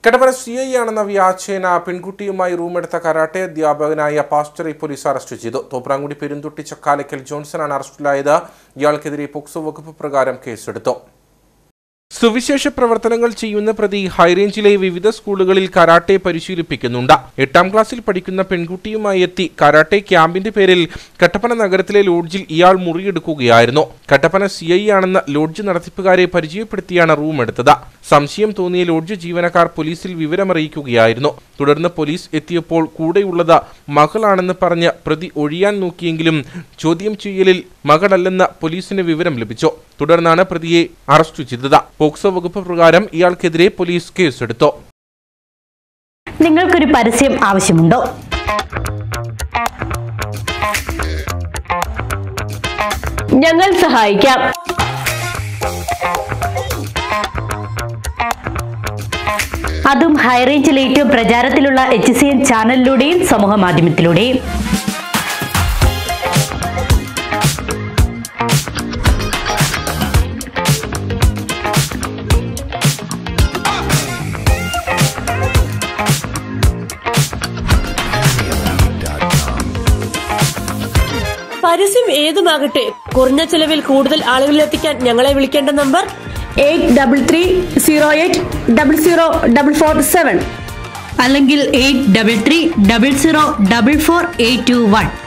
കടവര C I ആണെന്ന വ്യാജേന പെൺകുട്ടിയുമായി റൂമെടുത്ത karate അധ്യാപകനായ പാസ്റ്ററെ പോലീസ് അറസ്റ്റ് ചെയ്തു തോപ്രാങ്കുടി പെരുന്തുട്ടി ചക്കാലക്കൽ ജോൺസണാണ് അറസ്റ്റിലായത് ഇയാൾക്കെതിരെ പോക്സോ വകുപ്പ് പ്രകാരം കേസെടുത്തു സുവിശേഷ പ്രവർത്തനങ്ങൾ ചെയ്യുന്ന പ്രതി ഹൈറേഞ്ചിലെ വിവിധ സ്കൂളുകളിൽ കരാട്ടെ പരിശീലിപ്പിക്കുന്നുണ്ട് എട്ടാം ക്ലാസ്സിൽ പഠിക്കുന്ന പെൺകുട്ടിയുമായി എത്തി കരാട്ടെ ക്യാമ്പിന്റെ പേരിൽ കട്ടപ്പന നഗരത്തിലെ ലോഡ്ജിൽ ഇയാൾ മുറിയെടുക്കുകയായിരുന്നു കട്ടപ്പന സി ഐ ആണെന്ന ലോഡ്ജ് നടത്തിപ്പുകാരെ പരിചയപ്പെടുത്തിയാണ് റൂം എടുത്തത് സംശയം തോന്നിയ ലോഡ്ജ് ജീവനക്കാർ പോലീസിൽ വിവരമറിയിക്കുകയായിരുന്നു തുടർന്ന് പോലീസ് എത്തിയപ്പോൾ കൂടെയുള്ളത് മകളാണെന്ന് പറഞ്ഞ് പ്രതി ഒഴിയാൻ നോക്കിയെങ്കിലും ചോദ്യം ചെയ്യലിൽ മകളല്ലെന്ന് പോലീസിന് വിവരം ലഭിച്ചു തുടർന്നാണ് പ്രതിയെ അറസ്റ്റ് ചെയ്തത് പോക്സോ വകുപ്പ് പ്രകാരം ഇയാൾക്കെതിരെ പോലീസ് കേസെടുത്തു നിങ്ങൾക്കൊരു പരസ്യം ആവശ്യമുണ്ടോ ഞങ്ങൾ സഹായിക്കാം അതും ഹൈറേഞ്ചിൽ ഏറ്റവും പ്രചാരത്തിലുള്ള എച്ച് സി എൻ ചാനലിലൂടെയും സമൂഹ മാധ്യമത്തിലൂടെയും പരസ്യം ഏതുമാകട്ടെ കുറഞ്ഞ ചെലവിൽ കൂടുതൽ ആളുകളിലെത്തിക്കാൻ ഞങ്ങളെ വിളിക്കേണ്ട number eight double three zero eight double zero double four seven അല്ലെങ്കിൽ eight double three double zero double four eight two one